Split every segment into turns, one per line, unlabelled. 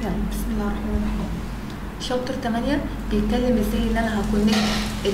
يلا بسم الله الرحمن الرحيم شابتر 8 بيتكلم ازاي ان انا هكونكت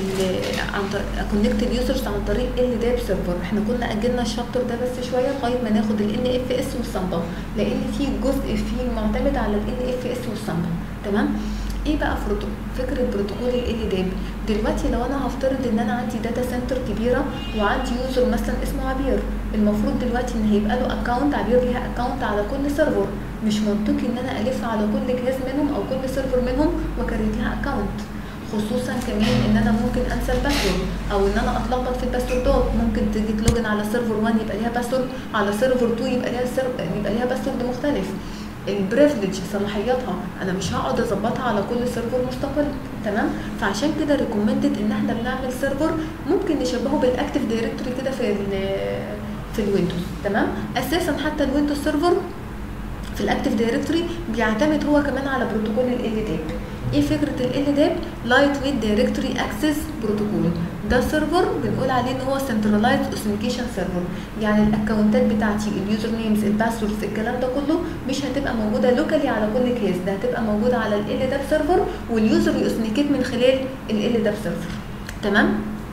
ال- عن طريق اكونكت اليوزرز عن طريق ال داب سيرفر احنا كنا اجلنا الشابتر ده بس شويه لغايه ما ناخد ال ان اف اس والسامبل لان في جزء فيه معتمد على ال ان اف اس والسامبل تمام ايه بقى فروتو- فكره بروتوكول ال داب دلوقتي لو انا هفترض ان انا عندي داتا سنتر كبيره وعندي يوزر مثلا اسمه عبير المفروض دلوقتي ان هيبقى له اكونت عبير ليها اكونت على كل سيرفر مش منطقي ان انا الف على كل جهاز منهم او كل سيرفر منهم واكريت لها اكونت خصوصا كمان ان انا ممكن انسى الباسورد او ان انا اتلخبط في الباسوردات ممكن تيجي تلوجن على سيرفر 1 يبقى ليها باسورد على سيرفر 2 يبقى ليها سير... يبقى ليها باسورد مختلف البريفليج صلاحياتها انا مش هقعد اظبطها على كل سيرفر مستقل تمام فعشان كده ريكومندد ان احنا بنعمل سيرفر ممكن نشبهه بالاكتيف دايركتوري كده في ال في الويندوز تمام اساسا حتى الويندوز سيرفر في الاكتيف دايركتوري بيعتمد هو كمان على بروتوكول ال داب ايه فكره ال داب لايت ويت دايركتوري اكسس بروتوكول ده سيرفر بنقول عليه ان هو سنترلايز اوثنتيكيشن سيرفر يعني الاكونتات بتاعتي اليوزر نيمز الباسوردز الكلام ده كله مش هتبقى موجوده لوكالي على كل جهاز ده هتبقى موجوده على ال داب سيرفر واليوزر يوثنتيكيت من خلال ال داب سيرفر تمام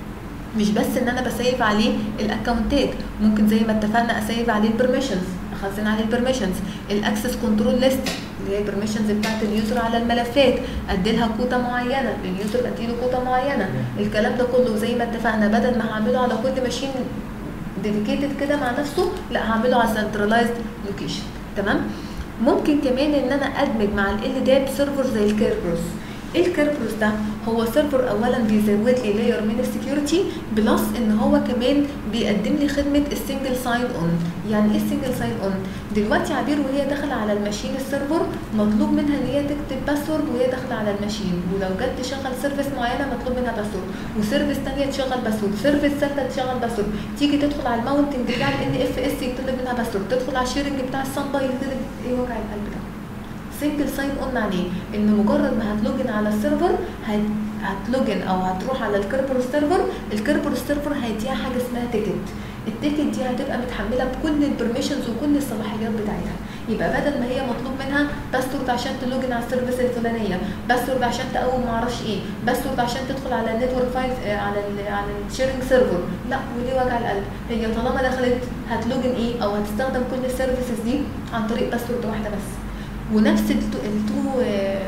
مش بس ان انا بسيف عليه الاكونتات ممكن زي ما اتفقنا اسيف عليه البرميشنز اخزن عليه البرميشنز الاكسس كنترول ليست اللي هي البرميشنز بتاعت اليوزر على الملفات ادي لها كوتا معينه لليوزر ادي له كوتا معينه الكلام ده كله زي ما اتفقنا بدل ما هعمله على كل ماشين ديديكيتد كده مع نفسه لا هعمله على سنترلايزد لوكيشن تمام ممكن كمان ان انا ادمج مع ال داب سيرفر زي الكيربروس ايه الكيربروس ده هو سيرفر اولا بيزود لي لاير من السكيورتي بلس ان هو كمان بيقدم لي خدمه السنجل ساين اون يعني ايه السنجل ساين اون دلوقتي عبير وهي داخله على الماشين السيرفر مطلوب منها ان هي تكتب باسورد وهي داخله على الماشين ولو جت تشغل سيرفيس معينه مطلوب منها باسورد وسيرفيس ثانيه تشغل باسورد سيرفيس ثالثه تشغل باسورد تيجي تدخل على الماونتنج بتاع الان اف اس يطلب منها باسورد تدخل على الشيرنج بتاع الصنبا يطلب ايه وجع القلب ده سنجل ساين اون معناه ان مجرد ما هتلوجن على السيرفر هت... هتلوجن او هتروح على الكربر سيرفر الكربر سيرفر هيديها حاجه اسمها تيكت التيكت دي هتبقى متحمله بكل البرميشنز وكل الصلاحيات بتاعتها يبقى بدل ما هي مطلوب منها باسورد عشان تلوجن على السيرفيس الفلانيه باسورد عشان تقوم معرفش ايه باسورد عشان تدخل على النتورك فايل على ال على الشيرنج سيرفر لا وليه وجع القلب هي طالما دخلت هتلوجن ايه او هتستخدم كل السيرفيسز دي عن طريق باسورد واحده بس ونفس التو التو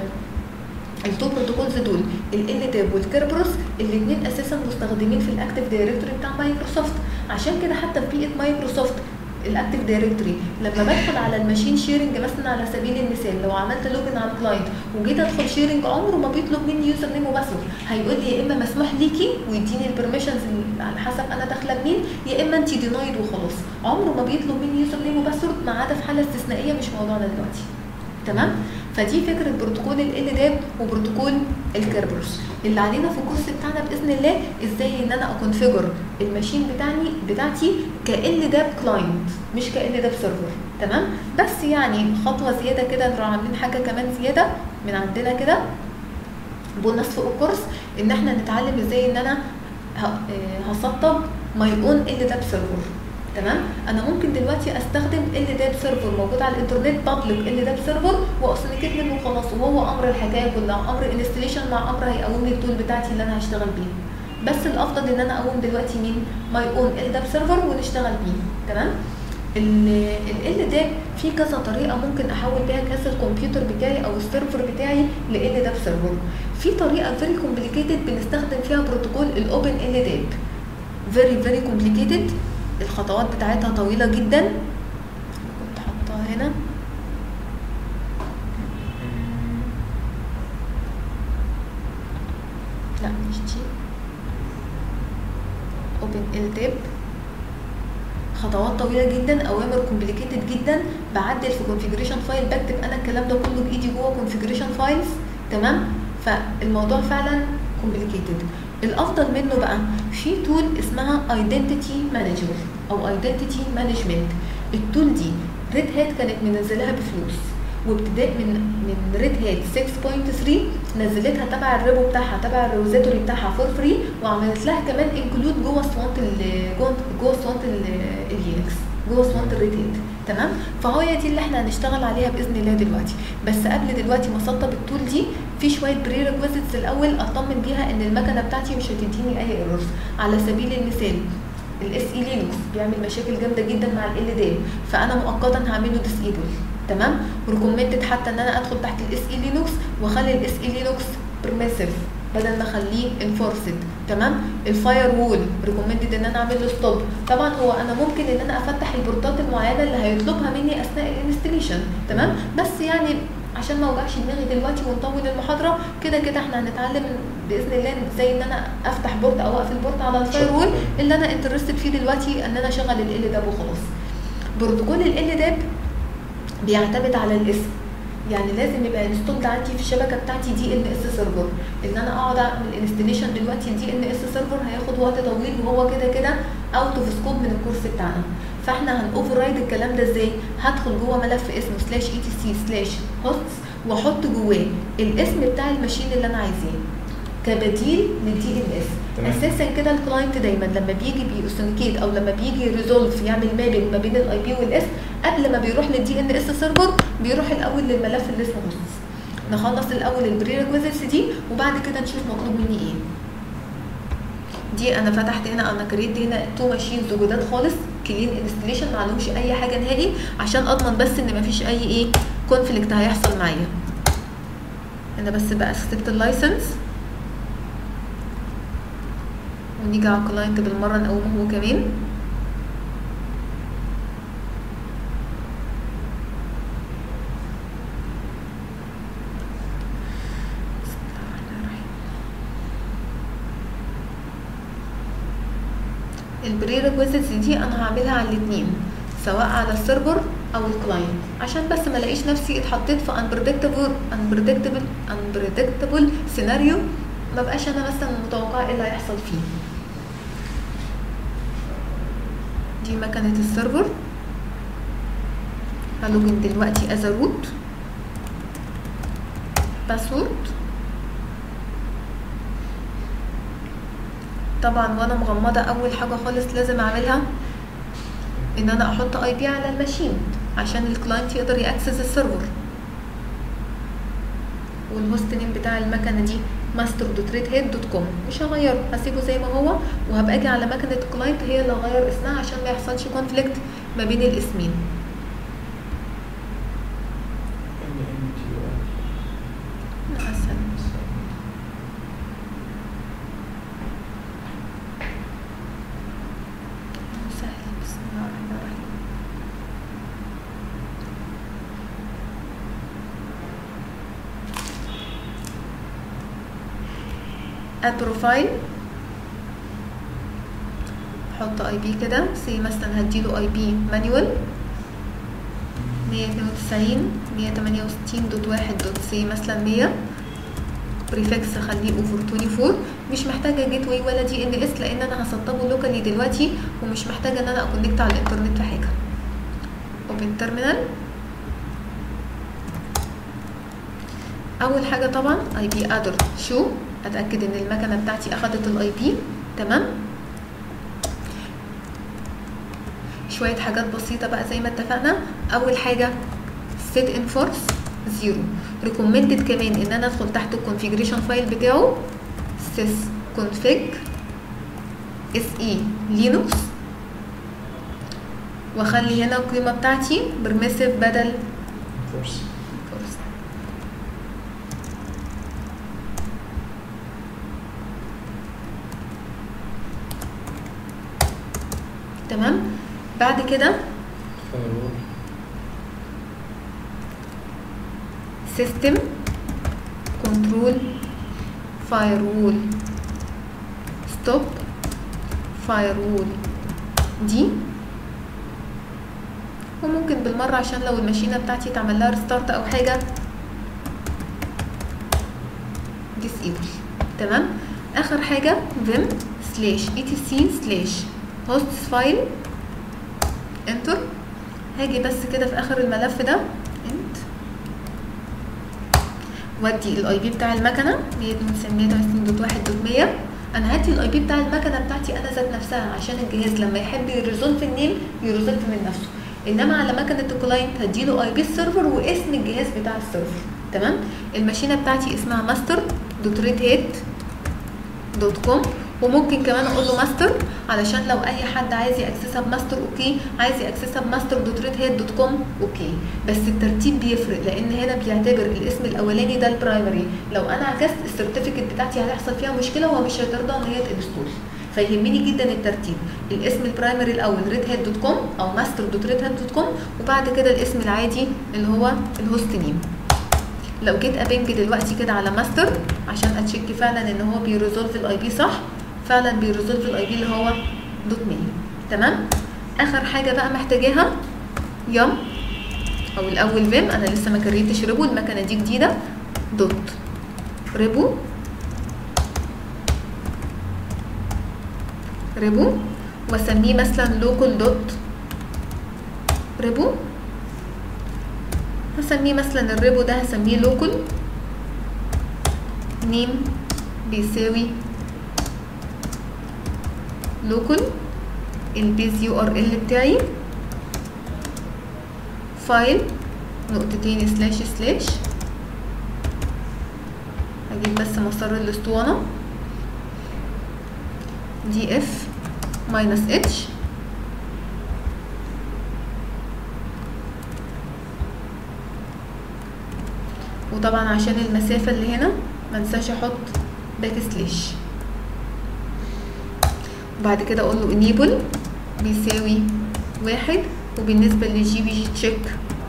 التو بروتوكولز دول ال تاب والكربروس الاثنين اساسا مستخدمين في الاكتيف دايركتوري بتاع مايكروسوفت عشان كده حتى في بيئه مايكروسوفت الاكتيف دايركتوري لما بدخل على الماشين شيرنج مثلا على سبيل المثال لو عملت لوجن على الكلاينت وجيت ادخل شيرنج عمره ما بيطلب مني يوزر نيم وباسورد هيقول لي يا اما مسموح ليكي ويديني البرميشنز على حسب انا داخله منين يا اما انت دينايد وخلاص عمره ما بيطلب مني يوزر نيم وباسورد ما عدا في حاله استثنائيه مش موضوعنا دلوقتي تمام فدي فكره بروتوكول ال داب وبروتوكول الكربروس اللي علينا في الكورس بتاعنا باذن الله ازاي ان انا اكونفيجر الماشين بتاعي بتاعتي كال داب كلاينت مش كال داب سيرفر تمام بس يعني خطوه زياده كده نروح عاملين حاجه كمان زياده من عندنا كده بونص فوق الكورس ان احنا نتعلم ازاي ان انا هسطب ماي اون ال داب سيرفر تمام انا ممكن دلوقتي استخدم ال داب سيرفر موجود على الانترنت بابليك ال داب سيرفر واثنتيكيت منه وخلاص وهو امر الحكايه كلها امر انستليشن مع امر هيقوم لي التول بتاعتي اللي انا هشتغل بيها بس الافضل ان انا اقوم دلوقتي مين ماي اون ال داب سيرفر ونشتغل بيه تمام ال داب في كذا طريقه ممكن احول بيها كذا الكمبيوتر بتاعي او السيرفر بتاعي ل داب سيرفر في طريقه فيري كومبليكيتد بنستخدم فيها بروتوكول الاوبن ال داب فيري فيري كومبليكيتد الخطوات بتاعتها طويلة جدا كنت حاطاها هنا لا مش دي اوبن ال تاب خطوات طويله جدا اوامر كومبليكيتد جدا بعدل في كونفيجريشن فايل بكتب انا الكلام ده كله بايدي جوه كونفيجريشن فايلز تمام فالموضوع فعلا كومبليكيتد الافضل منه بقى في تول اسمها ايدنتيتي مانجر او ايدنتيتي مانجمنت التول دي ريد هات كانت منزلاها بفلوس وابتداء من من ريد هات 6.3 نزلتها تبع الريبو بتاعها تبع الريبوزيتوري بتاعها فور فري وعملت لها كمان انكلود جوه سوانت جوه جوه سوانت اليونكس جوه اسطوانه الريد هات تمام فهو دي اللي احنا هنشتغل عليها باذن الله دلوقتي بس قبل دلوقتي ما اسطب التول دي في شويه بري ريكويزيتس الاول اطمن بيها ان المكنه بتاعتي مش هتديني اي ايرورز على سبيل المثال الاس اي لينكس بيعمل مشاكل جامده جدا مع ال دام فانا مؤقتا هعمله ديسيبل تمام وريكومندد حتى ان انا ادخل تحت الاس اي لينكس واخلي الاس اي لينكس برميسيف بدل ما اخليه انفورسد تمام الفاير وول ريكومندد ان انا اعمل له ستوب طبعا هو انا ممكن ان انا افتح البورتات المعينه اللي هيطلبها مني اثناء الانستليشن تمام بس يعني عشان ما اوجعش دماغي دلوقتي ونطول المحاضره كده كده احنا هنتعلم باذن الله ازاي ان انا افتح بورت او اقفل بورت على الفاير وول اللي انا انترستد فيه دلوقتي ان انا اشغل ال داب وخلاص بروتوكول ال داب بيعتمد على الاسم يعني لازم يبقى انستولد عندي في الشبكه بتاعتي دي ان اس سيرفر ان انا اقعد اعمل انستليشن دلوقتي دي ان اس سيرفر هياخد وقت طويل وهو كده كده اوت اوف سكوب من الكورس بتاعنا فاحنا هنوفر رايد الكلام ده ازاي هدخل جوه ملف اسمه سلاش اي تي سي سلاش هوستس واحط جواه الاسم بتاع الماشين اللي انا عايزاه كبديل للدي ان اس
تمام.
اساسا كده الكلاينت دايما لما بيجي بيوثنتيكيت او لما بيجي ريزولف يعمل مابنج ما بين الاي بي والاسم قبل ما بيروح للدي ان اس سيرفر بيروح الاول للملف اللي اسمه هوستس نخلص الاول البري ريكويزيتس دي وبعد كده نشوف مطلوب مني ايه دي انا فتحت هنا انا كريت هنا تو ماشينز جداد خالص كلين انستليشن ما عليهمش اي حاجه نهائي عشان اضمن بس ان مفيش اي ايه كونفليكت هيحصل معايا انا بس بقى اكسبت اللايسنس ونيجي على الكلاينت بالمره نقومه هو كمان بسم الله الرحمن الرحيم. البري ريكويزيتس دي انا هعملها على الاثنين سواء على السيرفر او الكلاينت عشان بس ما الاقيش نفسي اتحطيت في unpredictable unpredictable unpredictable سيناريو ما بقاش انا مثلا متوقعه ايه اللي هيحصل فيه دي مكنه السيرفر هلوجن دلوقتي از روت باسورد طبعا وانا مغمضه اول حاجه خالص لازم اعملها ان انا احط اي بي على الماشين عشان الكلاينت يقدر ياكسس السيرفر والهوست نيم بتاع المكنه دي ماستر دوت ريد هيد دوت كوم مش هغيره هسيبه زي ما هو وهبقى اجي على مكنه الكلاينت هي اللي هغير اسمها عشان ما يحصلش كونفليكت ما بين الاسمين حسن سهل بسم الله الرحمن الرحيم اد بروفايل احط اي بي كده سي مثلا هديله اي بي مانيوال 192 168 دوت واحد دوت سي مثلا 100 بريفكس اخليه اوفر 24 مش محتاجه جيت واي ولا دي ان اس لان انا هسطبه لوكالي دلوقتي ومش محتاجه ان انا اكونكت على الانترنت في حاجه اوبن تيرمينال اول حاجه طبعا اي بي ادر شو اتاكد ان المكنه بتاعتي اخدت الاي بي تمام شويه حاجات بسيطه بقى زي ما اتفقنا اول حاجه set in force زيرو ريكومندد كمان ان انا ادخل تحت الكونفيجريشن فايل بتاعه sys config se linux واخلي هنا القيمه بتاعتي permissive بدل
فرصة
force تمام بعد كده
firewall
system control firewall stop firewall دي وممكن بالمرة عشان لو الماشينة بتاعتي تعمل لها ريستارت أو حاجة disable تمام آخر حاجة vim slash etc slash hosts file enter هاجي بس كده في آخر الملف ده int وادي الاي بي بتاع المكنه 192.1.1.100 انا هدي الاي بي بتاع المكنه بتاعتي انا ذات نفسها عشان الجهاز لما يحب يريزولف النيم يريزولف من نفسه انما على مكنه الكلاينت هديله اي بي السيرفر واسم الجهاز بتاع السيرفر تمام الماشينه بتاعتي اسمها ماستر دوت ريد هيت دوت كوم وممكن كمان اقول له ماستر علشان لو اي حد عايز ياكسسها بماستر اوكي عايز ياكسسها بماستر دوت ريد هيد دوت كوم اوكي بس الترتيب بيفرق لان هنا بيعتبر الاسم الاولاني ده البرايمري لو انا عكست السيرتيفيكت بتاعتي هتحصل فيها مشكله وهو مش هترضى ان هي تنستول فيهمني جدا الترتيب الاسم البرايمري الاول ريد هيد دوت كوم او ماستر دوت ريد هيد دوت كوم وبعد كده الاسم العادي اللي هو الهوست نيم لو جيت ابنج دلوقتي كده على ماستر عشان اتشيك فعلا ان هو بيريزولف الاي بي صح فعلا بيريزولف الاي بي اللي هو دوت مي تمام اخر حاجه بقى محتاجاها يم او الاول فيم انا لسه ما كريتش ريبو المكنه دي جديده دوت ريبو ريبو واسميه مثلا لوكال دوت ريبو هسميه مثلا الريبو ده هسميه لوكال نيم بيساوي لوكال البيز يو ار ال بتاعي فايل نقطتين سلاش سلاش هجيب بس مسار الاسطوانة دي اف ماينس اتش وطبعا عشان المسافة اللي هنا منساش احط باك سلاش وبعد كده اقول له enable بيساوي واحد وبالنسبة للجي بي جي تشيك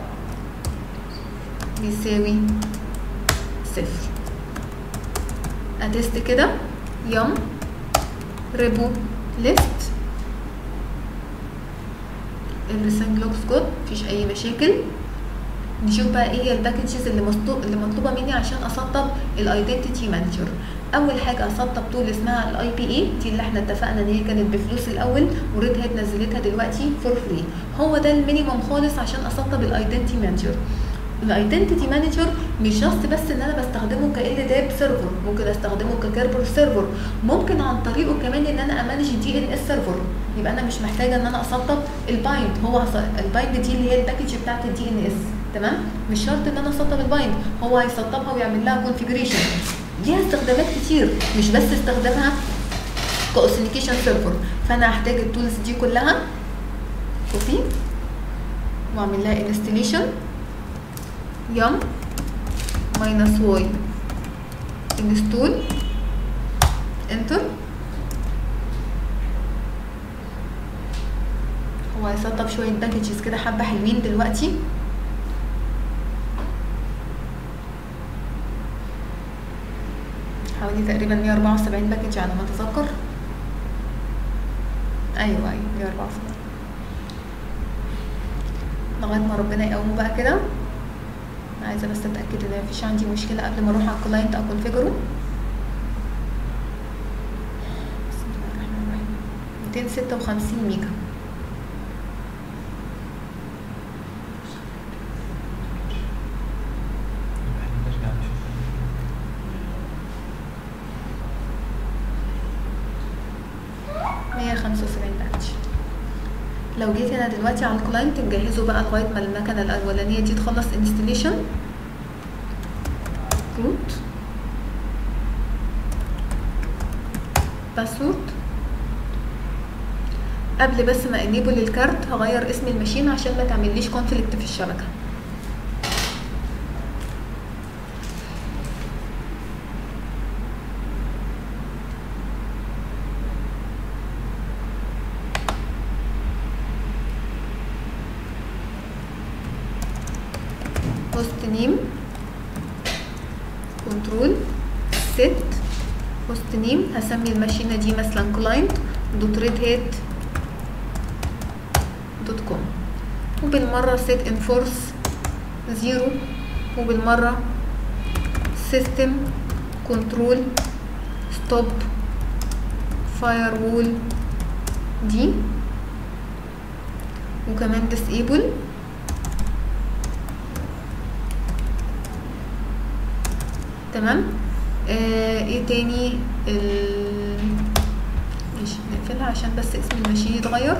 بيساوي صفر اتست كده يم ريبو ليست everything looks good مفيش اي مشاكل نشوف بقى ايه هي الباكجز اللي مطلوب اللي مطلوبه مني عشان اسطب الايدنتيتي مانجر اول حاجه اسطب تول اسمها الاي بي اي دي اللي احنا اتفقنا ان هي كانت بفلوس الاول وريد هيد نزلتها دلوقتي فور فري هو ده المينيمم خالص عشان اسطب الايدنتيتي مانجر الايدنتيتي مانجر مش جاست بس ان انا بستخدمه كال داب سيرفر ممكن استخدمه ككيربر سيرفر ممكن عن طريقه كمان ان انا امانج دي ان اس سيرفر يبقى انا مش محتاجه ان انا اسطب البايند هو البايند دي اللي هي الباكج بتاعت الدي ان اس تمام مش شرط ان انا اسطب البايند هو هيسطبها ويعمل لها كونفيجريشن ليها استخدامات كتير مش بس استخدامها كاوثنتيكيشن سيرفر فانا هحتاج التولز دي كلها كوبي واعمل لها انستليشن يم ماينس واي انستول انتر هو هيسطب شويه باكجز كده حبه حلوين دلوقتي حوالي تقريبا 174 باكج على ما اتذكر ايوه ايوه 174 لغايه ما ربنا يقومه بقى كده عايزه بس اتاكد ان مفيش عندي مشكله قبل ما اروح على الكلاينت اكونفيجره بسم الله الرحمن الرحيم 256 ميجا
نرجع نشوف
مية خمسة وسبعين باكج لو جيت هنا دلوقتي على الكلاينت نجهزه بقى لغاية ما المكنة الأولانية دي تخلص انستليشن روت باسورد قبل بس ما انيبل الكارت هغير اسم الماشين عشان ما تعمليش كونفليكت في الشبكة host name control set host name هسمي الماشينة دي مثلا client دوت ريد هيت دوت كوم وبالمرة set enforce زيرو وبالمرة system control stop firewall دي وكمان disable تمام آه ايه تاني ال... ماشي نقفلها عشان بس اسم الماشين يتغير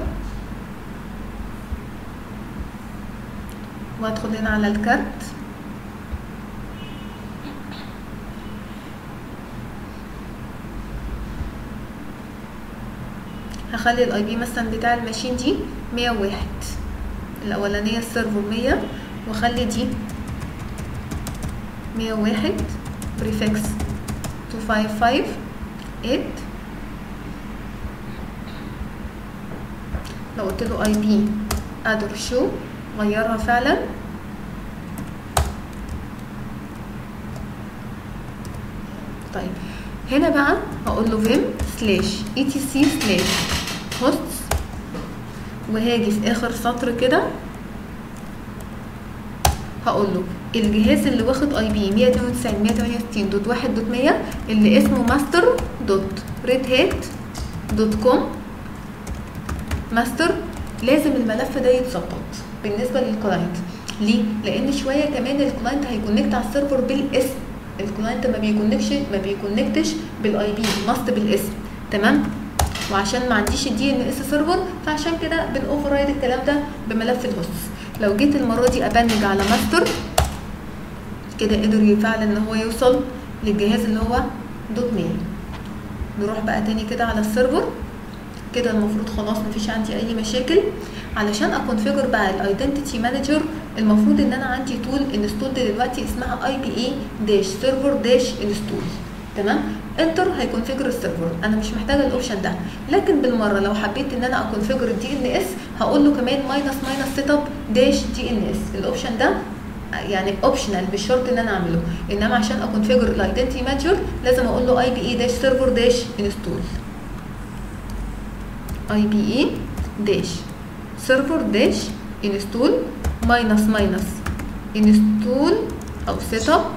وادخل هنا على الكارت هخلي الاي بي مثلا بتاع الماشين دي 101 الاولانيه السيرفر 100 واخلي دي 101 بريفكس 2558 لو قلت له اي بي ادر شو غيرها فعلا طيب هنا بقى هقول له vim سلاش اي تي سي سلاش hosts وهاجي في اخر سطر كده هقول له الجهاز اللي واخد اي بي 192 168 دوت 1 دوت 100 اللي اسمه ماستر دوت ريد هات دوت كوم ماستر لازم الملف ده يتظبط بالنسبه للكلاينت ليه لان شويه كمان الكلاينت هيكونكت على السيرفر بالاسم الكلاينت ما بيكونكتش ما بيكونكتش بالاي بي ماست بالاسم تمام وعشان ما عنديش الدي ان اس سيرفر فعشان كده بنوفر رايد الكلام ده بملف الهوست لو جيت المره دي ابنج على ماستر كده قدر فعلا ان هو يوصل للجهاز اللي هو دوت ميل نروح بقى تاني كده على السيرفر كده المفروض خلاص مفيش عندي اي مشاكل علشان اكونفيجر بقى الايدنتيتي مانجر المفروض ان انا عندي تول انستول دلوقتي اسمها اي بي اي داش سيرفر داش انستول تمام انتر هيكونفيجر السيرفر انا مش محتاجه الاوبشن ده لكن بالمره لو حبيت ان انا اكونفيجر الدي ان اس هقول له كمان ماينس ماينس سيت اب داش دي ان اس الاوبشن ده يعني اوبشنال مش شرط ان انا اعمله انما عشان اكونفيجر الايدنتيتي مانجر لازم اقول له اي بي اي داش سيرفر داش انستول اي بي اي داش سيرفر داش انستول ماينس ماينس انستول او سيت اب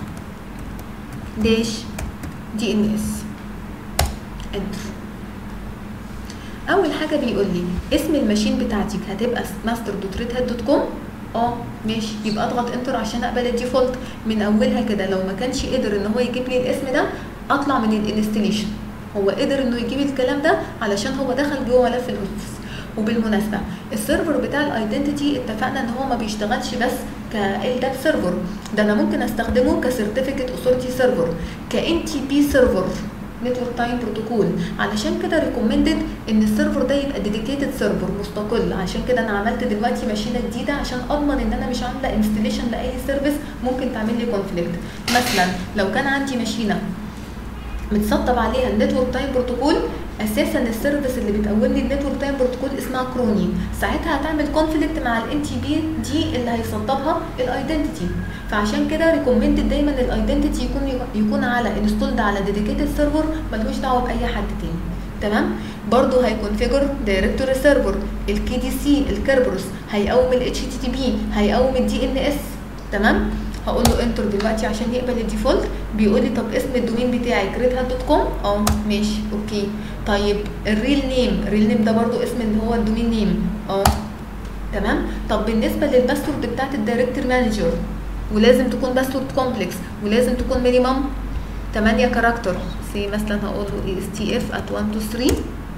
داش دي ان اس انتر اول حاجه بيقول لي اسم الماشين بتاعتك هتبقى ماستر دوت ريد هات دوت كوم اه ماشي يبقى اضغط انتر عشان اقبل الديفولت من اولها كده لو ما كانش قدر ان هو يجيب لي الاسم ده اطلع من الانستليشن هو قدر انه يجيب الكلام ده علشان هو دخل جوه ملف الهوست وبالمناسبه السيرفر بتاع الايدنتيتي اتفقنا ان هو ما بيشتغلش بس ال داب سيرفر ده انا ممكن استخدمه كسيرتيفيكت اوثورتي سيرفر كان تي بي سيرفر نتورك تايم بروتوكول علشان كده ريكومندد ان السيرفر ده يبقى ديديكيتد سيرفر مستقل عشان كده انا عملت دلوقتي ماشينه جديده عشان اضمن ان انا مش عامله انستليشن لاي سيرفيس ممكن تعمل لي كونفليكت مثلا لو كان عندي ماشينه متسطب عليها النتورك تايم بروتوكول اساسا السيرفيس اللي بتقول لي النتورك تايم بروتوكول اسمها كروني ساعتها هتعمل كونفليكت مع الان تي بي دي اللي هيسطبها الايدنتيتي فعشان كده ريكومندد دايما الايدنتيتي يكون يكون على انستولد على ديديكيتد سيرفر ملوش دعوه باي حد تاني تمام برضه هيكونفيجر دايركتوري سيرفر الكي دي سي الكربروس هيقوم الاتش تي تي بي هيقوم الدي ان اس تمام هقول له انتر دلوقتي عشان يقبل الديفولت بيقول لي طب اسم الدومين بتاعي جريد هات دوت كوم اه ماشي اوكي طيب الريل نيم الريل نيم ده برضو اسم اللي هو الدومين نيم اه تمام طب بالنسبه للباسورد بتاعت الدايركتور مانجر ولازم تكون باسورد كومبلكس ولازم تكون مينيمم 8 كاركتر سي مثلا هقول له اي اس تي اف ات 1 2 3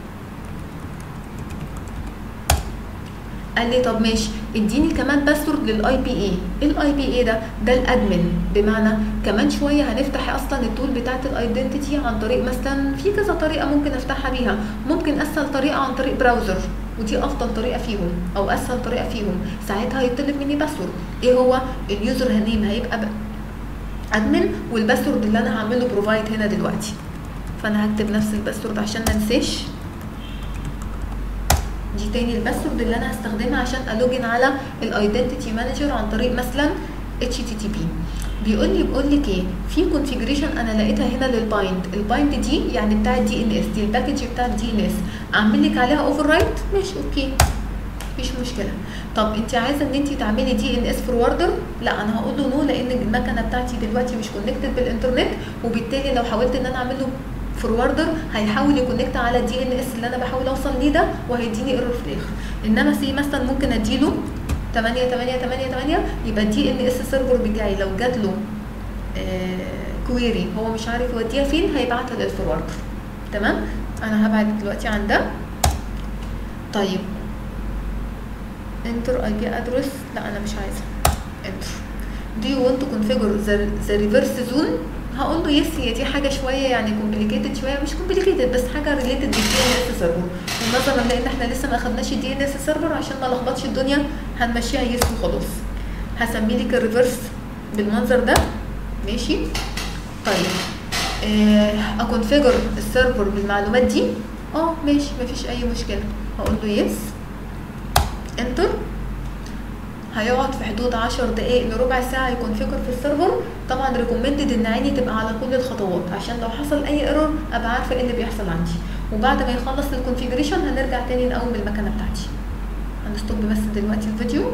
قال لي طب ماشي اديني كمان باسورد للاي بي اي ايه الاي بي اي ده ده الادمن بمعنى كمان شويه هنفتح اصلا التول بتاعه الايدنتيتي عن طريق مثلا في كذا طريقه ممكن افتحها بيها ممكن اسهل طريقه عن طريق براوزر ودي افضل طريقه فيهم او اسهل طريقه فيهم ساعتها هيطلب مني باسورد ايه هو اليوزر نيم هيبقى ادمن والباسورد اللي انا هعمله بروفايد هنا دلوقتي فانا هكتب نفس الباسورد عشان ما انساش دي تاني الباسورد اللي انا هستخدمها عشان الوجن على الايدنتيتي مانجر عن طريق مثلا اتش تي تي بي بيقول لي بيقول لك ايه في كونفيجريشن انا لقيتها هنا للبايند البايند دي يعني بتاع الدي ان اس دي الباكج بتاع الدي ان اس اعمل لك عليها اوفر رايت ماشي اوكي مفيش مشكله طب انت عايزه ان انت تعملي دي ان اس فوروردر لا انا هقول له نو لان المكنه بتاعتي دلوقتي مش كونكتد بالانترنت وبالتالي لو حاولت ان انا اعمل له فوروردر هيحاول يكونكت على الدي ان اس اللي انا بحاول اوصل ليه ده وهيديني ايرور في الاخر انما سي مثلا ممكن اديله 8 8 8 8 يبقى الدي ان اس سيرفر بتاعي لو جات له كويري هو مش عارف يوديها فين هيبعتها للفوروردر تمام انا هبعت دلوقتي عن ده طيب انتر اي بي ادرس لا انا مش عايزه انتر do you want to configure the, the reverse zone هقول له يس هي دي حاجه شويه يعني كومبليكيتد شويه مش كومبليكيتد بس حاجه ريليتد بالدي ان اس سيرفر ونظرا لان احنا لسه ما خدناش الدي ان اس سيرفر عشان ما لخبطش الدنيا هنمشيها يس وخلاص هسمي لك الريفرس بالمنظر ده ماشي طيب آه اكونفيجر السيرفر بالمعلومات دي اه ماشي مفيش اي مشكله هقول له يس انتر هيقعد في حدود 10 دقائق لربع ساعه يكونفيجر في السيرفر طبعا ريكومندد ان عيني تبقى على كل الخطوات عشان لو حصل اي ايرور ابقى عارفه ايه اللي بيحصل عندي وبعد ما يخلص الكونفيجريشن هنرجع تاني نقوم المكنه بتاعتي هنستوب بس دلوقتي الفيديو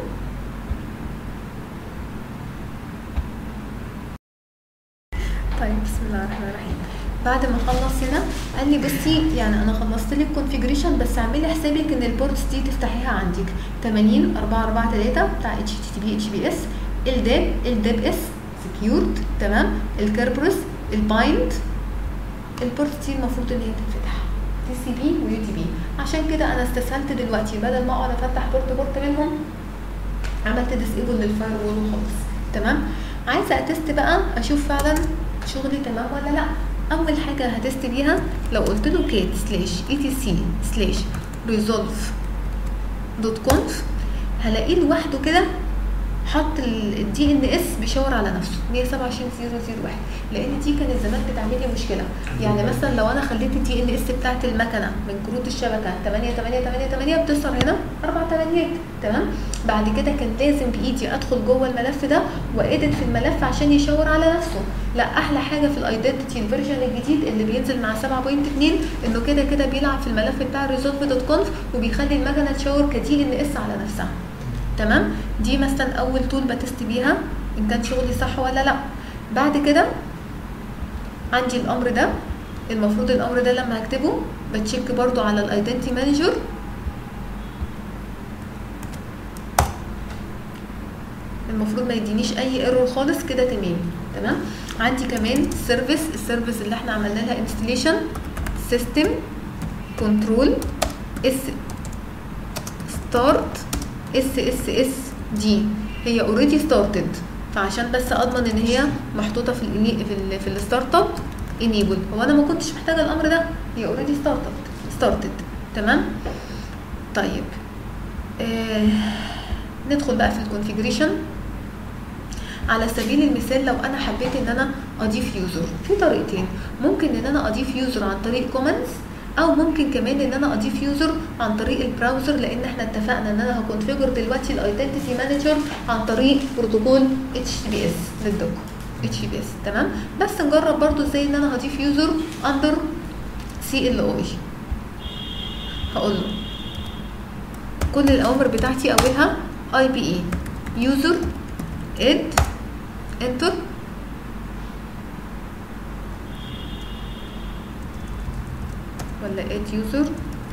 طيب بسم الله الرحمن الرحيم بعد ما خلص هنا قال لي بصي يعني انا خلصت لك كونفيجريشن بس اعملي حسابك ان البورتس دي تفتحيها عندك 80 443 بتاع اتش تي بي اتش بي اس الداب الداب اس سكيورد تمام الكربروس البايند البورتس دي المفروض ان هي تتفتح تي سي بي ويو تي بي عشان كده انا استسهلت دلوقتي بدل ما اقعد افتح بورت بورت منهم عملت ديسيبل للفاير وول وخلاص تمام عايزه اتست بقى اشوف فعلا شغلي تمام ولا لا اول حاجه هتست بيها لو قلت له كات سلاش اي تي سي سلاش ريزولف دوت كونف هلاقيه لوحده كده حط الدي ان اس بيشاور على نفسه 127001 لان دي كانت زمان بتعمل لي مشكله يعني مثلا لو انا خليت الدي ان اس بتاعت المكنه من كروت الشبكه 8888 بتظهر هنا اربع تمانيات تمام بعد كده كان لازم بايدي ادخل جوه الملف ده وادت في الملف عشان يشاور على نفسه لا احلى حاجه في الايدنتيتي الفيرجن الجديد اللي بينزل مع 7.2 انه كده كده بيلعب في الملف بتاع الريزولف دوت كونف وبيخلي المكنه تشاور كدي ان اس على نفسها تمام دي مثلا اول تول بتست بيها ان كان شغلي صح ولا لا بعد كده عندي الامر ده المفروض الامر ده لما هكتبه بتشيك برضو على الايدنتي مانجر المفروض ما يدينيش اي ايرور خالص كده تمام تمام عندي كمان سيرفيس السيرفيس اللي احنا عملنا لها انستليشن سيستم كنترول اس ستارت اس اس اس دي هي اوريدي ستارتد فعشان بس اضمن ان هي محطوطه في ال في ال في الستارت اب انيبل هو انا ما كنتش محتاجه الامر ده هي اوريدي ستارتد ستارتد تمام طيب آه ندخل بقى في الكونفيجريشن على سبيل المثال لو انا حبيت ان انا اضيف يوزر في طريقتين ممكن ان انا اضيف يوزر عن طريق كومنتس او ممكن كمان ان انا اضيف يوزر عن طريق البراوزر لان احنا اتفقنا ان انا هكونفيجر دلوقتي الايدنتيتي مانجر عن طريق بروتوكول اتش تي بي اس للدوك اتش تي بي اس تمام بس نجرب برضو ازاي ان انا هضيف يوزر اندر سي ال او هقول له كل الاوامر بتاعتي اولها اي بي اي يوزر اد انتر ولا add user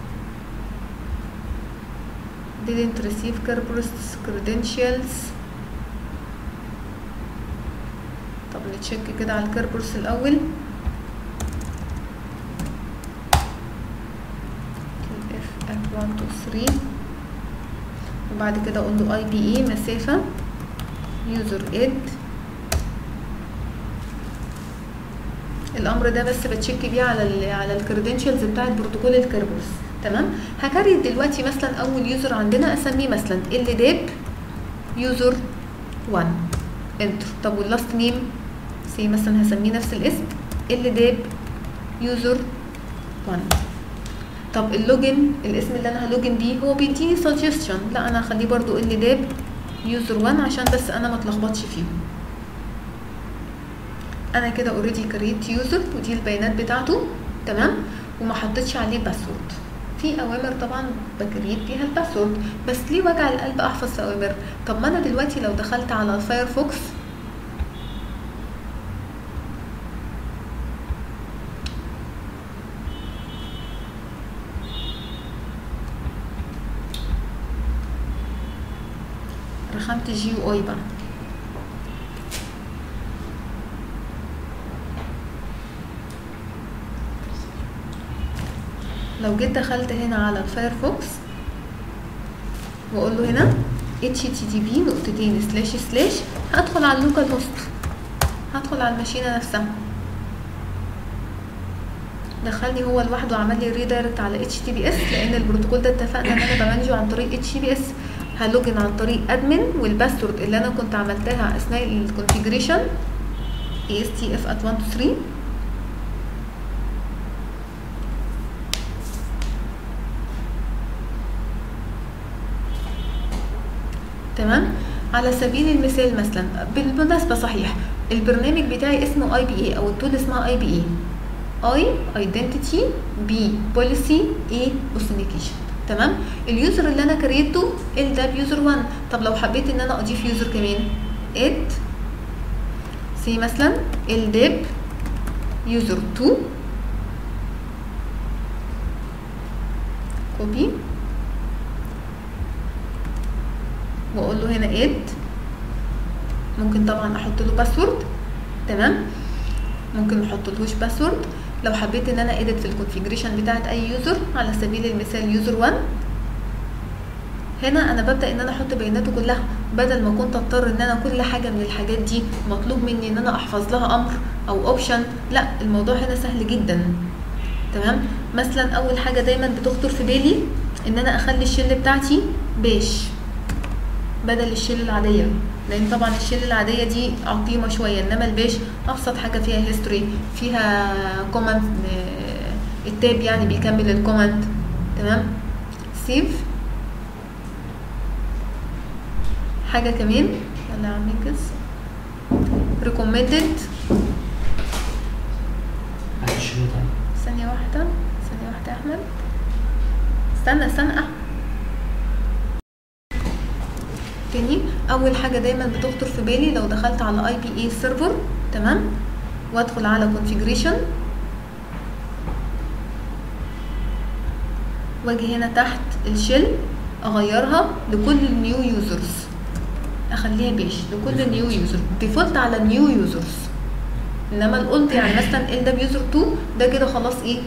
didn't receive Kerberos credentials طب نتشيك كده على الكربرس الأول f at 1 2 3 وبعد كده أقول له اي بي اي مسافة user add الامر ده بس بتشيك بيه على ال على الكريدنشالز بتاعت بروتوكول الكربوس تمام هكريت دلوقتي مثلا اول يوزر عندنا اسميه مثلا ال داب يوزر 1 انتر طب واللاست نيم سي مثلا هسميه نفس الاسم ال داب يوزر 1 طب اللوجن الاسم اللي انا هلوجن بيه هو بيديني سجستشن لا انا هخليه برضو ال داب يوزر 1 عشان بس انا ما اتلخبطش فيهم انا كده اوريدي كريت يوزر ودي البيانات بتاعته تمام وما حطيتش عليه باسورد في اوامر طبعا بكريت بيها الباسورد بس ليه وجع القلب احفظ في اوامر طب ما انا دلوقتي لو دخلت على الفايرفوكس رخمت الجي يو اي بقى لو جيت دخلت هنا على الفايرفوكس واقول له هنا http نقطتين سلاش سلاش هدخل على اللوكال هوست هدخل على الماشينه نفسها دخلني هو لوحده عمل لي ريدايركت على اتش تي بي اس لان البروتوكول ده اتفقنا ان انا بمانجه عن طريق اتش تي بي اس هلوجن عن طريق ادمن والباسورد اللي انا كنت عملتها اثناء الكونفيجريشن استف at 1 2 3 تمام على سبيل المثال مثلا بالمناسبه صحيح البرنامج بتاعي اسمه اي بي اي او التول اسمها اي بي اي اي ايدنتيتي بي بوليسي اي اوثنتيكيشن تمام اليوزر اللي انا كريته ال ده يوزر 1 طب لو حبيت ان انا اضيف يوزر كمان اد سي مثلا ال ديب يوزر 2 كوبي واقول له هنا اد ممكن طبعا احط له باسورد تمام ممكن ما احطلهوش باسورد لو حبيت ان انا اديت في الكونفيجريشن بتاعت اي يوزر على سبيل المثال يوزر 1 هنا انا ببدا ان انا احط بياناته كلها بدل ما كنت اضطر ان انا كل حاجه من الحاجات دي مطلوب مني ان انا احفظ لها امر او اوبشن لا الموضوع هنا سهل جدا تمام مثلا اول حاجه دايما بتخطر في بالي ان انا اخلي الشل بتاعتي بيش بدل الشيل العاديه لان طبعا الشيل العاديه دي عقيمه شويه انما البيش ابسط حاجه فيها هيستوري فيها كومنت التاب يعني بيكمل الكومنت تمام سيف حاجه كمان يلا يا عم انجز ريكومندد
معلش شنو طيب
ثانيه واحده ثانيه واحده يا احمد استنى استنى احمد تاني اول حاجه دايما بتخطر في بالي لو دخلت على اي بي اي سيرفر تمام وادخل على كونفيجريشن واجي هنا تحت الشيل اغيرها لكل النيو يوزرز اخليها بيش لكل النيو يوزر ديفولت على النيو يوزرز انما الاولد يعني مثلا ال ده بيوزر 2 ده كده خلاص ايه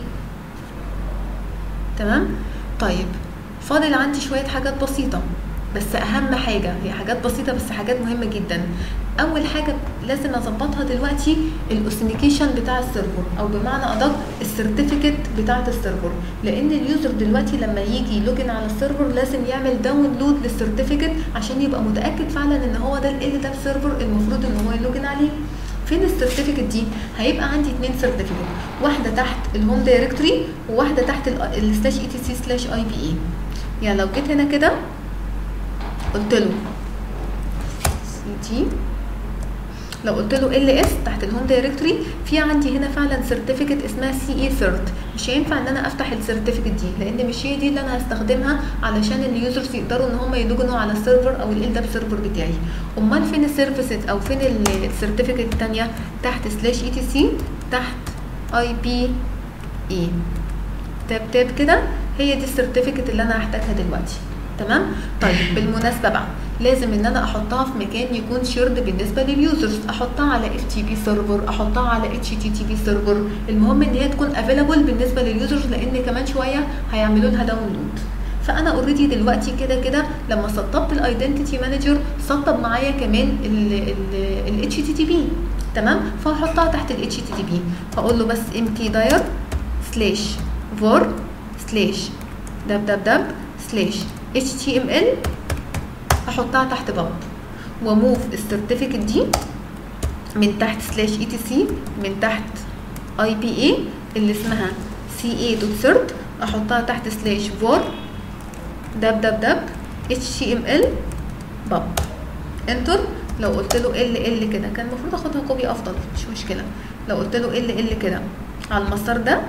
تمام طيب فاضل عندي شويه حاجات بسيطه بس اهم حاجه هي حاجات بسيطه بس حاجات مهمه جدا اول حاجه لازم اظبطها دلوقتي الاوثنتيكيشن بتاع السيرفر او بمعنى ادق السيرتيفيكت بتاعه السيرفر لان اليوزر دلوقتي لما يجي لوجن على السيرفر لازم يعمل داونلود للسيرتيفيكت عشان يبقى متاكد فعلا ان هو ده ال ده سيرفر المفروض ان هو يلوجن عليه فين السيرتيفيكت دي هيبقى عندي اتنين سيرتيفيكت واحده تحت الهوم دايركتوري وواحده تحت السلاش اي تي سي سلاش اي بي اي يعني لو جيت هنا كده قلت له سي تي لو قلت له ال اس تحت الهوم دايركتوري في عندي هنا فعلا سيرتيفيكت اسمها سي اي ثيرد مش هينفع ان انا افتح السيرتيفيكت دي لان مش هي دي اللي انا هستخدمها علشان اليوزرز يقدروا ان هم يلوجنوا على السيرفر او ال داب سيرفر بتاعي امال فين السيرفيسز او فين السيرتيفيكت الثانيه تحت سلاش اي تي سي تحت اي بي اي تاب تاب كده هي دي السيرتيفيكت اللي انا هحتاجها دلوقتي تمام طيب بالمناسبه بقى لازم ان انا احطها في مكان يكون شيرد بالنسبه لليوزرز احطها على اف تي بي سيرفر احطها على اتش تي تي بي سيرفر المهم ان هي تكون افيلابل بالنسبه لليوزرز لان كمان شويه هيعملوا لها داونلود فانا اوريدي دلوقتي كده كده لما سطبت الايدنتيتي مانجر سطب معايا كمان الاتش تي تي بي تمام فهحطها تحت الاتش تي تي بي هقول له بس ام تي داير سلاش فور سلاش دب دب دب سلاش html احطها تحت باب وموف السيرتيفيكت دي من تحت سلاش اي تي سي من تحت اي بي اي اللي اسمها سي اي دوت سيرت احطها تحت سلاش فور دب دب دب html باب انتر لو قلت له ال ال كده كان المفروض اخدها كوبي افضل مش مشكله لو قلت له ال ال كده على المسار ده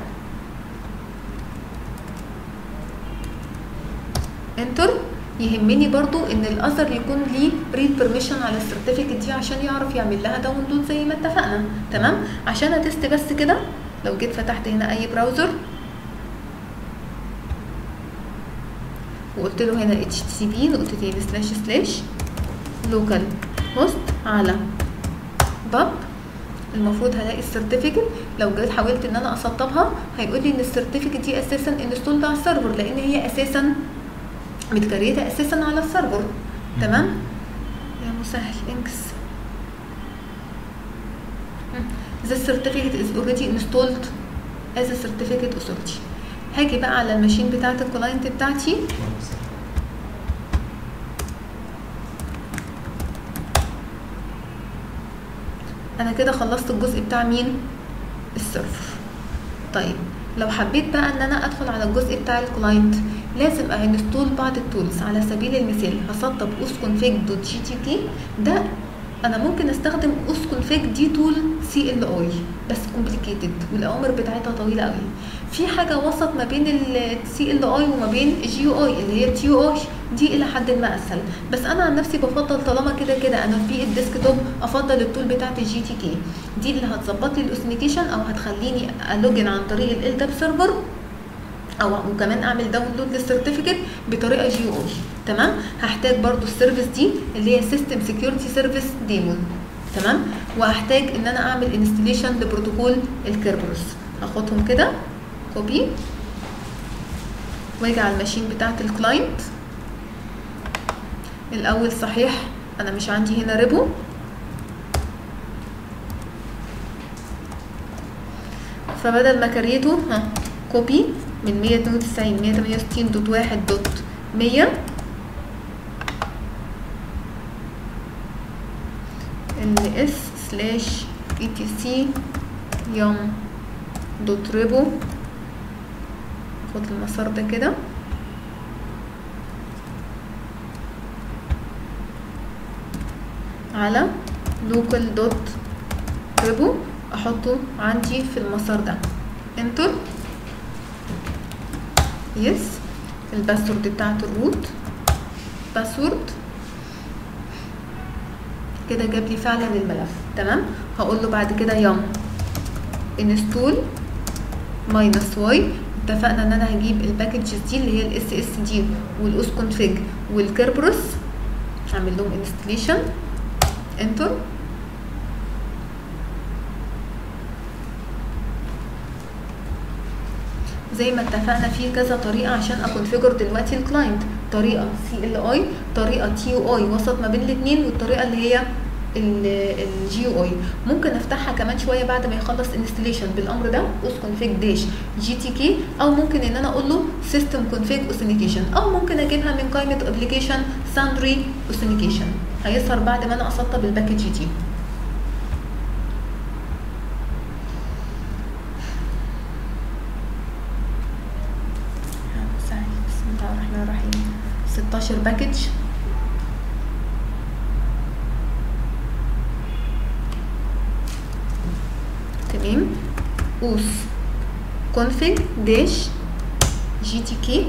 انتر يهمني برضو ان الاثر يكون ليه ريد بيرميشن على السيرتيفيكت دي عشان يعرف يعمل لها داونلود زي ما اتفقنا تمام عشان اتست بس كده لو جيت فتحت هنا اي براوزر وقلت له هنا اتش تي بي نقطتين سلاش سلاش لوكال هوست على باب المفروض هلاقي السيرتيفيكت لو جيت حاولت ان انا اسطبها هيقول لي ان السيرتيفيكت دي اساسا انستولد على السيرفر لان هي اساسا متكريته اساسا على السيرفر تمام يا مسهل انكس The certificate is already installed as a certificate authority هاجي بقى على الماشين بتاعت الكلاينت بتاعتي انا كده خلصت الجزء بتاع مين السيرفر طيب لو حبيت بقى ان انا ادخل على الجزء بتاع الكلاينت لازم انستول بعض التولز على سبيل المثال هسطب اوس config دوت جي تي كي ده انا ممكن استخدم اوس config دي تول سي ال اي بس كومبليكيتد والاوامر بتاعتها طويله قوي في حاجه وسط ما بين السي ال اي وما بين الجي يو اي اللي هي تي يو اي دي الى حد ما اسهل بس انا عن نفسي بفضل طالما كده كده انا في الديسك توب افضل التول بتاعت الجي تي كي دي اللي هتظبط لي الاوثنتيكيشن او هتخليني الوجن عن طريق ال داب سيرفر او وكمان اعمل داونلود للسيرتيفيكت بطريقه جي او اي تمام هحتاج برضو السيرفيس دي اللي هي سيستم سكيورتي سيرفيس ديمون تمام وهحتاج ان انا اعمل انستليشن لبروتوكول الكيربروس هاخدهم كده كوبي واجي على الماشين بتاعت الكلاينت الاول صحيح انا مش عندي هنا ريبو فبدل ما كريته ها كوبي من 192 168 دوت واحد دوت 100 ال اس سلاش اي تي سي يوم دوت ريبو خد المسار ده كده على local dot ريبو احطه عندي في المسار ده انتر يس الباسورد بتاعت الروت باسورد كده جاب لي فعلا الملف تمام هقول له بعد كده يم انستول ماينس واي اتفقنا ان انا هجيب الباكجز دي اللي هي الاس اس دي والاوس كونفيج والكربروس اعمل لهم انستليشن انتر زي ما اتفقنا في كذا طريقه عشان اكونفيجر دلوقتي الكلاينت طريقه سي ال اي طريقه تي يو اي وسط ما بين الاثنين والطريقه اللي هي الجي يو اي ممكن افتحها كمان شويه بعد ما يخلص انستليشن بالامر ده اوس كونفيج داش جي تي كي او ممكن ان انا اقول له سيستم كونفيج اوثنتيكيشن او ممكن اجيبها من قائمه ابلكيشن ساندري اوثنتيكيشن هيظهر بعد ما انا اسطب الباكج دي بسم الله الرحمن الرحيم 16 باكج تمام اوس config داش جي تي كي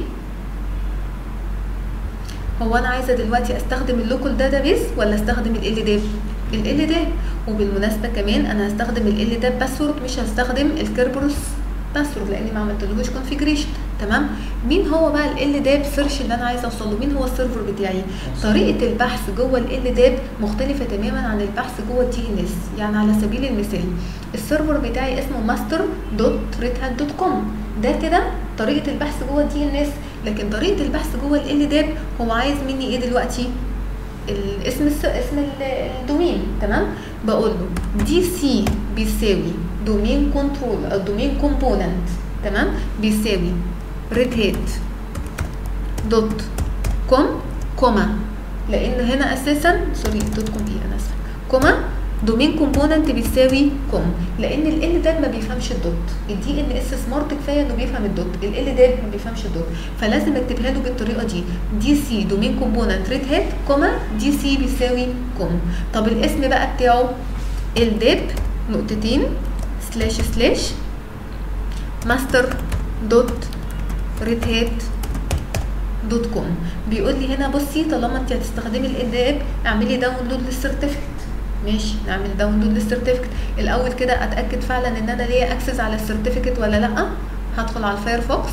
هو انا عايزه دلوقتي استخدم اللوكال داتابيس ولا استخدم ال داب ال داب وبالمناسبه كمان انا هستخدم ال داب باسورد مش هستخدم الكربروس باسورد لاني ما عملتلهوش كونفيجريشن تمام مين هو بقى ال داب سيرش اللي انا عايزه اوصل له مين هو السيرفر بتاعي طريقه البحث جوه ال داب مختلفه تماما عن البحث جوه التي ان اس يعني على سبيل المثال السيرفر بتاعي اسمه ماستر دوت ريد دوت كوم ده كده طريقه البحث جوه التي ان اس لكن طريقه البحث جوه ال داب هو عايز مني ايه دلوقتي الاسم الس... اسم الدومين تمام بقول له دي سي بيساوي دومين كنترول او دومين كومبوننت تمام بيساوي ريد هات دوت كوم كوما لان هنا اساسا سوري دوت كوم ايه انا اسفه كوما دومين كومبوننت بيساوي كوم لان ال داب ما بيفهمش الدوت الدي ان اس سمارت كفايه انه بيفهم الدوت ال داب ما بيفهمش الدوت فلازم اكتبها له بالطريقه دي دي سي دومين كومبوننت ريد هات كوما دي سي بيساوي كوم طب الاسم بقى بتاعه ال داب نقطتين سلاش سلاش ماستر دوت ريد هات دوت كوم بيقول لي هنا بصي طالما انت هتستخدمي الاداب اعملي داونلود للسيرتيفيكت ماشي نعمل داونلود للسيرتيفيكت الاول كده اتاكد فعلا ان انا ليا اكسس على السيرتيفيكت ولا لا هدخل على الفايرفوكس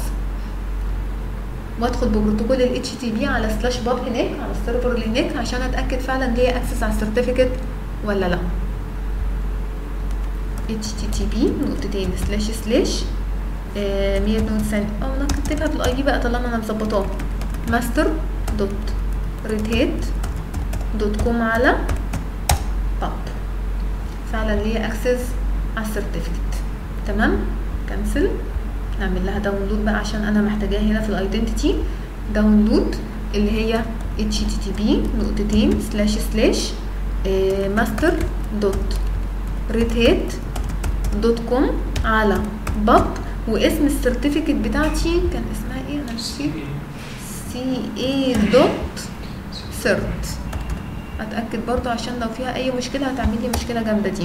وادخل ببروتوكول ال HTTP على سلاش باب هناك على السيرفر اللي هناك عشان اتاكد فعلا ليا اكسس على السيرتيفيكت ولا لا http نقطتين سلاش سلاش آه، 192 اه انا كاتبها بالاي دي بقى طالما انا مظبطاه ماستر دوت ريد هيت دوت كوم على باب فعلا ليا اكسس على السيرتيفيكت تمام كنسل نعمل لها داونلود بقى عشان انا محتاجاها هنا في الايدنتيتي داونلود اللي هي http نقطتين سلاش سلاش ماستر دوت ريد هيت دوت كوم على باب واسم السيرتيفيكت بتاعتي كان اسمها ايه انا نسيت سي اي دوت سيرت اتاكد برضو عشان لو فيها اي مشكله هتعمل لي مشكله جامده دي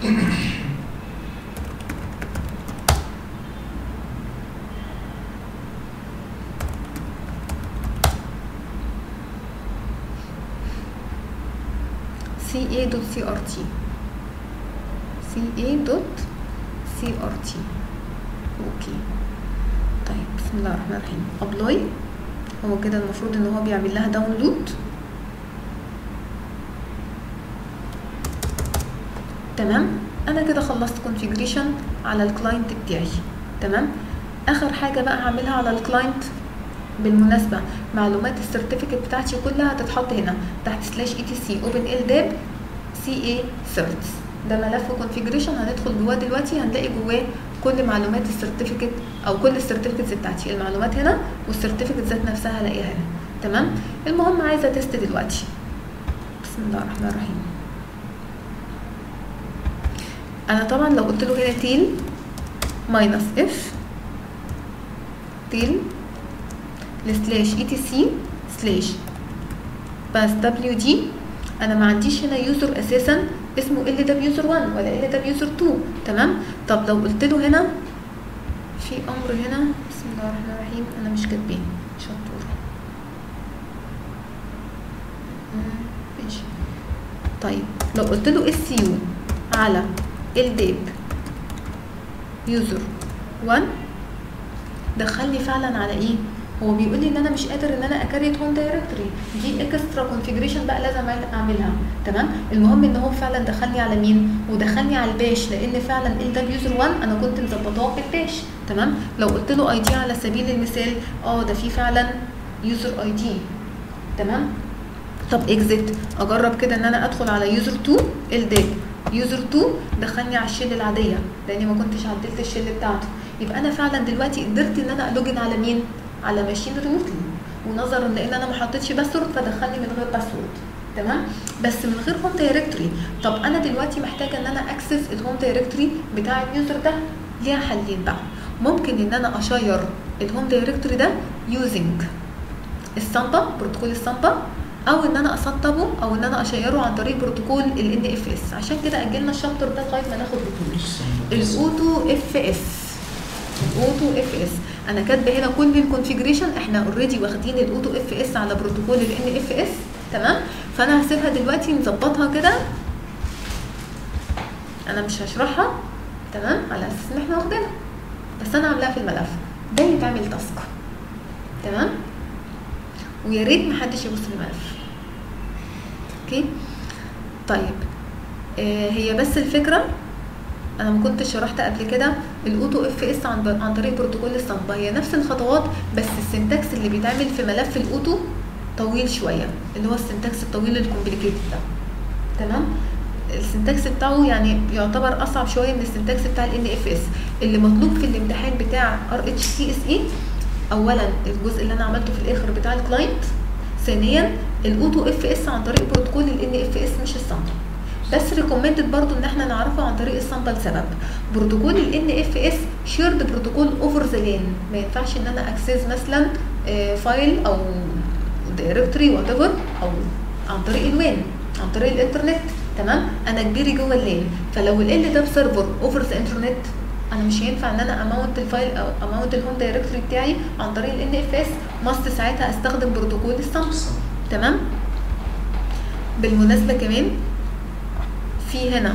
سي اي دوت سي ار تي سي اي دوت سي ار تي اوكي طيب بسم الله الرحمن الرحيم ابلاي هو كده المفروض ان هو بيعمل لها داونلود تمام انا كده خلصت كونفيجريشن على الكلاينت بتاعي تمام اخر حاجه بقى هعملها على الكلاينت بالمناسبه معلومات السيرتيفيكت بتاعتي كلها هتتحط هنا تحت سلاش اي تي سي اوبن ال داب سي اي سيرتس ده ملف كونفيجريشن هندخل جواه دلوقتي هنلاقي جواه كل معلومات السيرتيفيكت او كل السيرتيفيكتس بتاعتي المعلومات هنا والسيرتيفيكت ذات نفسها هلاقيها هنا تمام المهم عايزه تيست دلوقتي بسم الله الرحمن الرحيم انا طبعا لو قلت له هنا تيل ماينس اف تيل لسلاش اي تي سي سلاش بس دبليو دي انا ما عنديش هنا يوزر اساسا اسمه ال دب يوزر 1 ولا ال دب يوزر 2 تمام طب لو قلت له هنا في امر هنا بسم الله الرحمن الرحيم انا مش كاتبين شطوره مم، ماشي طيب لو قلت له اس يو على الديب يوزر 1 دخلني فعلا على ايه هو بيقول لي ان انا مش قادر ان انا اكريت هوم دايركتوري دي اكسترا كونفيجريشن بقى لازم اعملها تمام المهم ان هو فعلا دخلني على مين ودخلني على الباش لان فعلا ال ده يوزر 1 انا كنت مظبطاه بالباش تمام لو قلت له اي دي على سبيل المثال اه ده في فعلا يوزر اي دي تمام طب اكزيت اجرب كده ان انا ادخل على يوزر 2 الداب يوزر 2 دخلني على الشيل العاديه لاني ما كنتش عدلت الشيل بتاعته يبقى انا فعلا دلوقتي قدرت ان انا الوجن على مين على ماشين ريموتلي ونظرا لان انا ما حطيتش باسورد فدخلني من غير باسورد تمام بس من غير هوم دايركتوري طب انا دلوقتي محتاجه ان انا اكسس الهوم دايركتوري بتاع اليوزر ده ليها حلين بقى ممكن ان انا اشير الهوم دايركتوري ده يوزنج السامبا بروتوكول السامبا او ان انا اسطبه او ان انا اشيره عن طريق بروتوكول ال ان اف اس عشان كده اجلنا الشابتر ده لغايه ما ناخد بطول الاوتو اف اس الاوتو اف اس انا كاتبه هنا كل الكونفيجريشن احنا اوريدي واخدين الاوتو اف اس على بروتوكول ال ان اف اس تمام فانا هسيبها دلوقتي نظبطها كده انا مش هشرحها تمام على اساس ان احنا واخدينها بس انا عاملاها في الملف ده يتعمل تاسك تمام ويا ريت محدش يبص الملف اوكي طيب آه هي بس الفكره انا ما كنتش شرحت قبل كده الاوتو اف اس عن عن طريق بروتوكول الصنبا هي نفس الخطوات بس السنتكس اللي بيتعمل في ملف الاوتو طويل شويه اللي هو السنتكس الطويل الكومبليكيتد ده تمام السنتكس بتاعه يعني يعتبر اصعب شويه من السنتكس بتاع الان اف اس اللي مطلوب في الامتحان بتاع ار اتش سي اس اي اولا الجزء اللي انا عملته في الاخر بتاع الكلاينت ثانيا الاوتو اف اس عن طريق بروتوكول الان اف اس مش الصنبا بس ريكومندد برضو ان احنا نعرفه عن طريق السامبل لسبب بروتوكول الان اف اس شيرد بروتوكول اوفر ذا لان ما ينفعش ان انا اكسس مثلا فايل او دايركتوري وات ايفر او عن طريق الوين عن طريق الانترنت تمام انا كبيري جوه اللين فلو ال ده بسيرفر اوفر ذا انترنت انا مش هينفع ان انا اماونت الفايل او اماونت الهوم دايركتوري بتاعي عن طريق الان اف اس ماست ساعتها استخدم بروتوكول السامبل تمام بالمناسبه كمان في هنا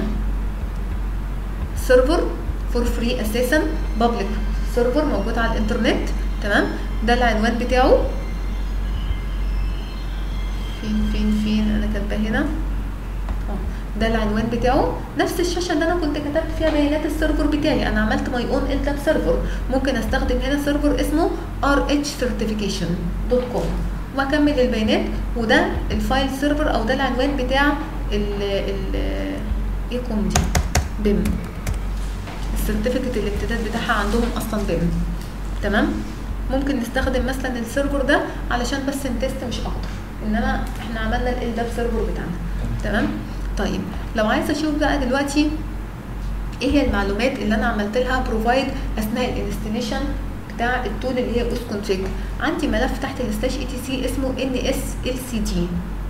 سيرفر فور فري اساسا بابليك سيرفر موجود على الانترنت تمام ده العنوان بتاعه فين فين فين انا كاتباه هنا اه ده العنوان بتاعه نفس الشاشه اللي انا كنت كتبت فيها بيانات السيرفر بتاعي انا عملت ماي اون التاب سيرفر ممكن استخدم هنا سيرفر اسمه rhcertification.com واكمل البيانات وده الفايل سيرفر او ده العنوان بتاع ال ال ايه كوم دي بيم السيرتيفيكت الامتداد بتاعها عندهم اصلا بيم تمام ممكن نستخدم مثلا السيرفر ده علشان بس نتست مش اكتر انما احنا عملنا ال ده سيرفر بتاعنا تمام طيب لو عايزه اشوف بقى دلوقتي ايه هي المعلومات اللي انا عملت لها بروفايد اثناء الانستليشن بتاع التول اللي هي اوس كونفيج عندي ملف تحت السلاش اي تي سي اسمه ان اس ال سي دي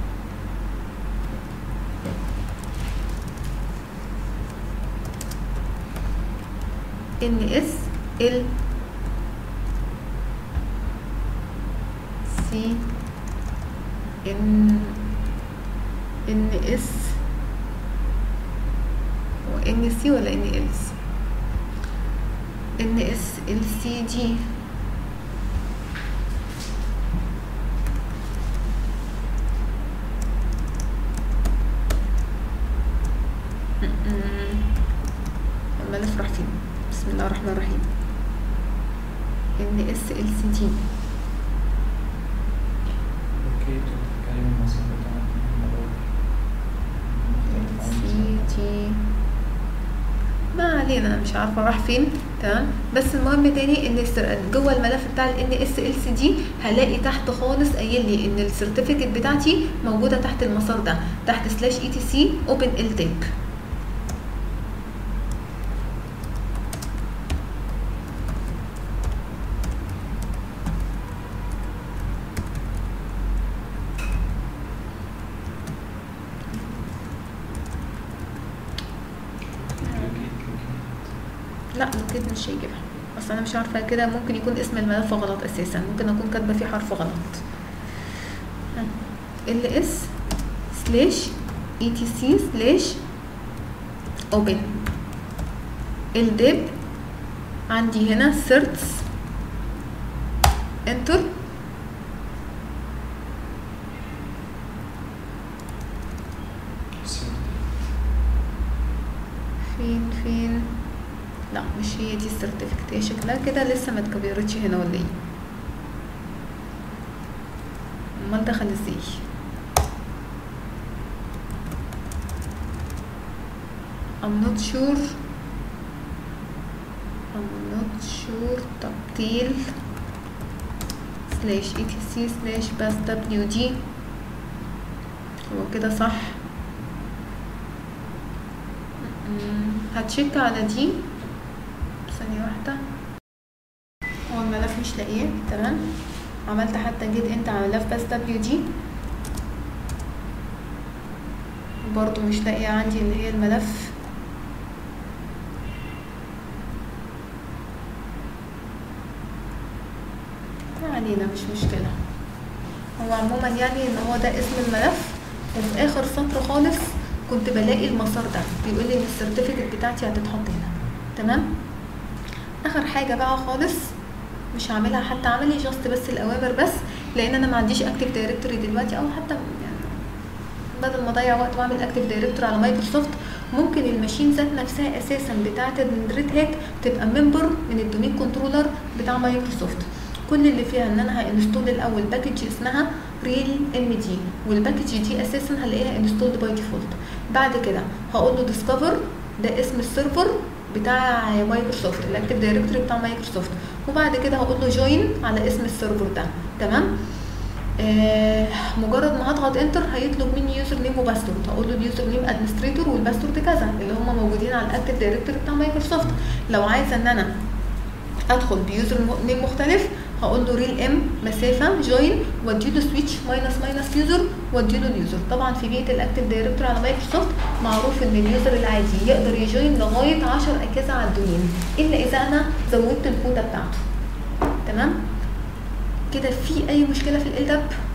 ان اس ال سي ان ان اس هو ان سي ولا ان ال ان اس ال سي دي الملف راح فين بسم الله الرحمن الرحيم ان اس ال سي دي
اوكي تتكلم المصدر بتاع
سي تي ما علينا أنا مش عارفه راح فين تمام بس المهم تاني ان السر- جوه الملف بتاع ال اس ال سي دي هلاقي تحت خالص قايل لي ان السيرتيفيكت بتاعتي موجوده تحت المسار ده تحت سلاش اي تي سي اوبن ال تاب لا لوكيت مش هيجيبها بس انا مش عارفه كده ممكن يكون اسم الملف غلط اساسا ممكن اكون كاتبه فيه حرف غلط ال اس سلاش اي تي سي سلاش اوبن الدب عندي هنا سيرتس انتر فين فين لا مش هي دي السيرتيفيكت هي شكلها كده لسه ما اتكبرتش هنا ولا ايه امال دخل ازاي I'm not sure I'm not sure تبطيل سلاش etc سلاش بس wd هو كده صح م- هتشيك على دي ثانية واحدة هو الملف مش لاقيه تمام عملت حتى جيت انت على ملف بس دبليو دي برضو مش لاقيه عندي اللي هي الملف ما علينا مش مشكلة هو عموما يعني ان هو ده اسم الملف وفي اخر سطر خالص كنت بلاقي المسار ده بيقول لي ان السيرتيفيكت بتاعتي هتتحط هنا تمام اخر حاجه بقى خالص مش هعملها حتى عملي جاست بس الاوامر بس لان انا ما عنديش اكتيف دايركتوري دلوقتي او حتى يعني بدل ما اضيع وقت واعمل اكتيف دايركتوري على مايكروسوفت ممكن الماشين ذات نفسها اساسا بتاعه الريد هات تبقى ممبر من الدومين كنترولر بتاع مايكروسوفت كل اللي فيها ان انا هانستول الاول باكج اسمها ريل ام دي والباكج دي اساسا هلاقيها انستولد باي ديفولت بعد كده هقول له ديسكفر ده اسم السيرفر بتاع مايكروسوفت الاكتيف دايركتوري بتاع مايكروسوفت وبعد كده هقول له جوين على اسم السيرفر ده تمام آه مجرد ما هضغط انتر هيطلب مني يوزر نيم وباسورد هقول له اليوزر نيم ادمنستريتور والباسورد كذا اللي هم موجودين على الاكتيف دايركتوري بتاع مايكروسوفت لو عايزه ان انا ادخل بيوزر نيم مختلف هقول له ريل ام مسافه جوين وادي له سويتش ماينس ماينس يوزر وادي له اليوزر طبعا في بيئه الاكتيف دايركتوري على مايكروسوفت معروف ان اليوزر العادي يقدر يجوين لغايه 10 اجهزه على الدومين الا اذا انا زودت الكوده بتاعته تمام كده في اي مشكله في الالدب